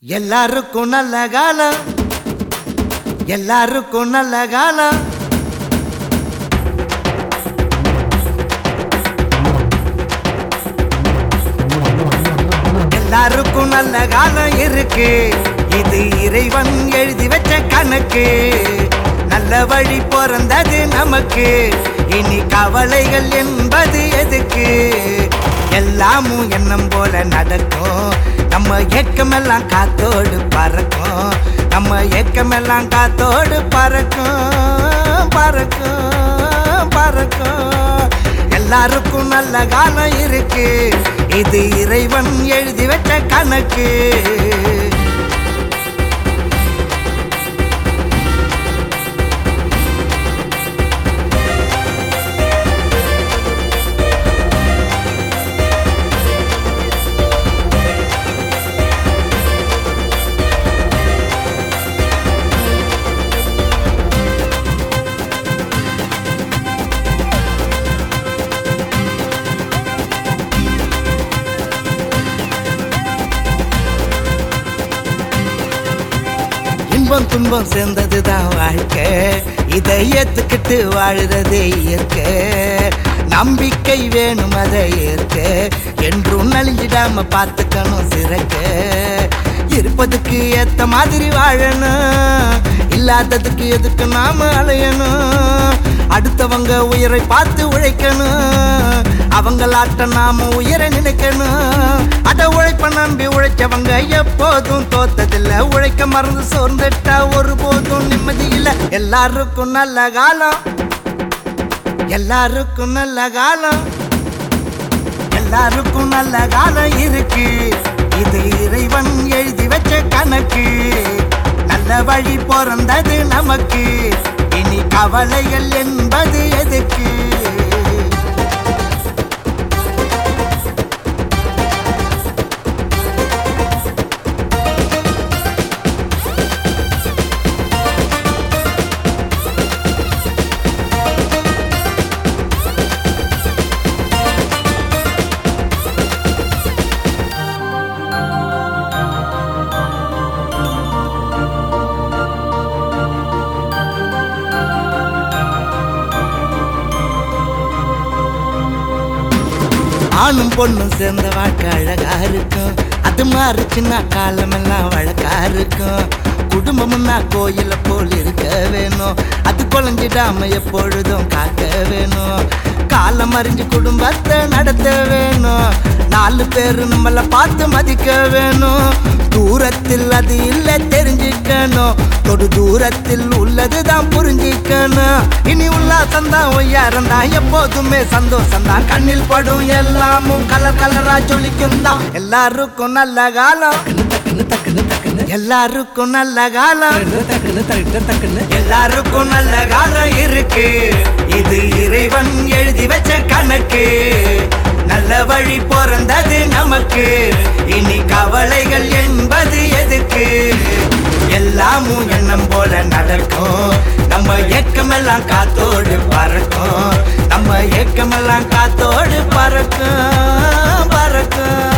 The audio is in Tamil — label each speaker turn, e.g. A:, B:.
A: எல்லாருக்கும் நல்ல காலம் எல்லாருக்கும் நல்ல காலம் எல்லாருக்கும் நல்ல காலம் இருக்கு இது இறைவன் எழுதி வச்ச கணக்கு நல்ல வழி பிறந்தது நமக்கு இனி கவலைகள் என்பது எதுக்கு எல்லாமும் எண்ணம் போல நடக்கும் நம்ம ஏக்கமெல்லாம் காத்தோடு பறக்கும் நம்ம ஏக்கமெல்லாம் காத்தோடு பறக்கும் பறக்கும் பறக்கும் எல்லாருக்கும் நல்ல காலம் இருக்கு இது இறைவன் எழுதி வச்ச கணக்கு இன்பம் துன்பம் சேர்ந்ததுதான் வாழ்க்கை இதை ஏத்துக்கிட்டு வாழுறதே இயற்கை நம்பிக்கை வேணும் அதை ஏற்க என்றும் நலிஞ்சிடாம பார்த்துக்கணும் சிறக்க இருப்பதுக்கு ஏத்த மாதிரி வாழணும் இல்லாததுக்கு எதுக்கு நாம அலையணும் அடுத்தவங்க உயிரை பார்த்து உழைக்கணும் அவங்களாட்ட நாம உயர நினைக்கணும் அட உழைப்ப நம்பி உழைச்சவங்க எப்போதும் தோத்ததில்ல உழைக்க மறந்து சோர்ந்துட்டா ஒருபோதும் நிம்மதி இல்ல எல்லாருக்கும் நல்ல காலம் எல்லாருக்கும் நல்ல காலம் எல்லாருக்கும் நல்ல காலம் இருக்கு இது இறைவன் எழுதி வச்ச கணக்கு நல்ல வழி பிறந்தது நமக்கு இனி கவலைகள் என்பது எதுக்கு ஆணும் பொண்ணும் சேர்ந்த வாழ்க்கை அழகா இருக்கும் அது மாறுச்சுன்னா காலமெல்லாம் வழக்கா இருக்கும் குடும்பம்னா கோயில போல் இருக்க வேணும் அது குழஞ்சிடாம எப்பொழுதும் காக்க வேணும் காலம் அறிஞ்சு குடும்பத்தை நடத்த வேணும் நாலு பேரு நம்மள பார்த்து மதிக்க வேணும் தூரத்தில் அது இல்ல தெரிஞ்சுக்கணும் தொடு தூரத்தில் உள்ளதுதான் புரிஞ்சுக்கணும் இனி உல்லாசம் தான் ஒய்யாரம் தான் எப்போதுமே சந்தோஷம் தான் கண்ணில் படும் எல்லாமும் கலர் கலரா ஜொலிக்கும் தான் எல்லாருக்கும் நல்ல காலம்
B: டக்குனு டக்குனு டக்குனு
A: எல்லாருக்கும் நல்ல காலம்
B: டக்குனு டக்குனு டக்குனு
A: எல்லாருக்கும் நல்ல காலம் இருக்கு இது இறைவன் எழுதி வச்ச கணக்கு நல்ல வழி பிறந்தது நமக்கு இனி கவலைகள் என்பது எதுக்கு எல்லாமும் எண்ணம் போல நடக்கும் நம்ம ஏக்கமெல்லாம் காத்தோடு பறக்கும் நம்ம ஏக்கமெல்லாம் காத்தோடு பறக்கும் பறக்கும்